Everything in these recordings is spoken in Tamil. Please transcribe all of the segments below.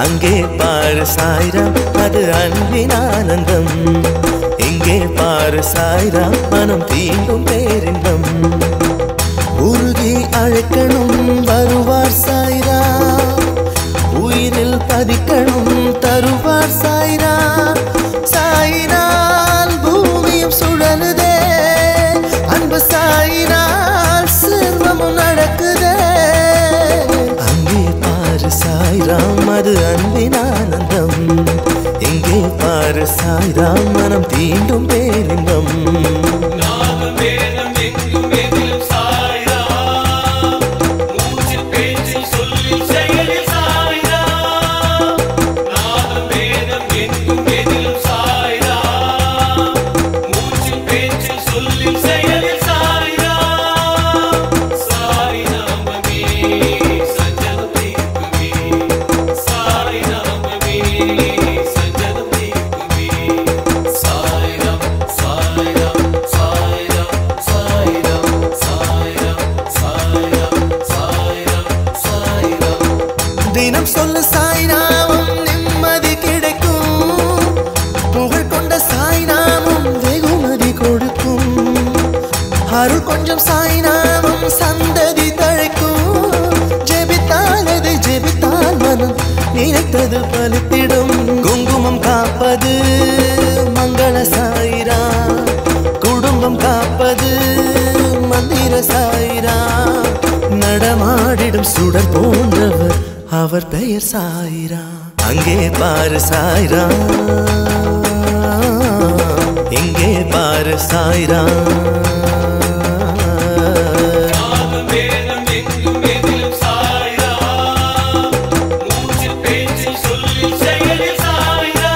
அங்கே பாரு சாய்ராம் அது அன்பின் ஆனந்தம் இங்கே பாரு சாய்ராம் மனம் தீண்டும் பேரின்பம் உருகி அழைக்கணும் வருவார் சாய்ராம் உயிரில் பதிக்கணும் தருவார் சாய்ராம் சாயினால் பூமியும் சுழலுதே அன்பு சாயினால் செல்வமும் நடக்குதே அங்கே பாரு சாய்ராம் அது அன்பின் ஆனந்தம் இங்கே பாரு சாய்ராம் மனம் தீண்டும் பேரின்பம் நாதம் வேதம் எங்கும் எதிலும் சாய்ரா மூச்சில் பேச்சில் சொல்லில் செயலில் சாய்ரா நாதம் வேதம் எங்கும் எதிலும் சாய்ரா மூச்சில் பேச்சில் சொல்லில் செயலில் சாய்ரா சாய் நாமமே சஞ்சலம் தீர்க்குமே சாய் நாமமே சஞ்சலம் தீர்க்குமே சாய்ராம் சாய்ராம் சாய்ராம் சாய்ராம் சாய்ராம் சாய்ராம் சாய்ராம் சாய்ராம் தினம் சொல்ல சாய்நாமம் நிம்மதி கிடைக்கும் புகழ் கொண்ட சாய்நாமம் வெகுமதி கொடுக்கும் அருள் கொஞ்சம் சாய்நாமம் சந்ததி தழைக்கும் ஜெபித்தால் அது ஜெபித்தால் மனம் நினைத்தது பலித்திடும் குங்குமம் காப்பது மங்கள சாயிரா குடும்பம் காப்பது மந்திர சாயிரா நடமாடிடும் சுடர் போன்றவர் அவர் பெயர் சாயிரா அங்கே பாரு சாயிரா இங்கே பாரு சாயிரா நாதம் வேதம் எங்கும் எதிலும் சாய்ரா மூச்சில் பேச்சில் சொல்லில் செயலில் சாய்ரா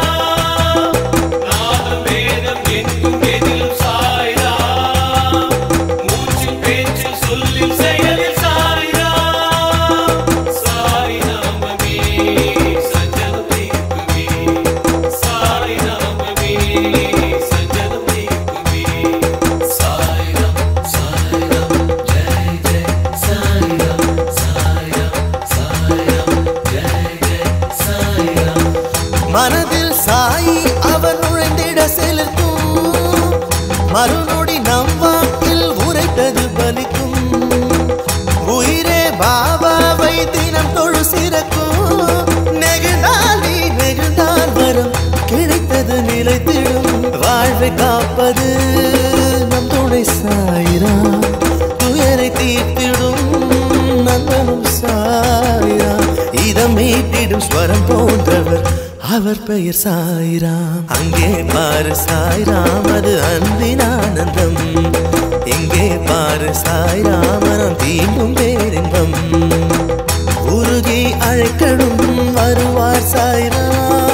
நாதம் வேதம் எங்கும் எதிலும் சாய்ரா மூச்சில் பேச்சில் சொல்லில் செயலில் சாய்ரா சாய் நாமமே சஞ்சலம் தீர்க்குமே சாய் நாமமே சஞ்சலம் தீர்க்குமே சாய்ராம் சாய்ராம் ஜெய் ஜெய் சாய்ராம் சாய்ராம் சாய்ராம் ஜெய் ஜெய் சாய்ராம் மனதில் சாயி அவர் நுழைந்திட செலுத்தும் மறுநொடி நம் வாக்கில் உரைத்தது பலிக்கும் உயிரே பாபாவை தினம் தொழு சிறக்கும் நெகிழ்ந்தால் நீ நெகிழ்ந்தால் வரும் கிடைத்தது நிலைத்திடும் வாழ்வை காப்பது நம் துணை சாயிரா துயரை தீர்த்திடும் நந்தனும் சாயிரா இதம் மீட்டிடும் ஸ்வரம் போன்றவர் அவர் பெயர் சாய்ராம் அங்கே பாரு சாய்ராம் அது அன்பின் ஆனந்தம் இங்கே பாரு சாய்ராம் மனம் தீண்டும் பேரின்பம் உருகி அழைக்கணும் வருவார் சாய்ராம்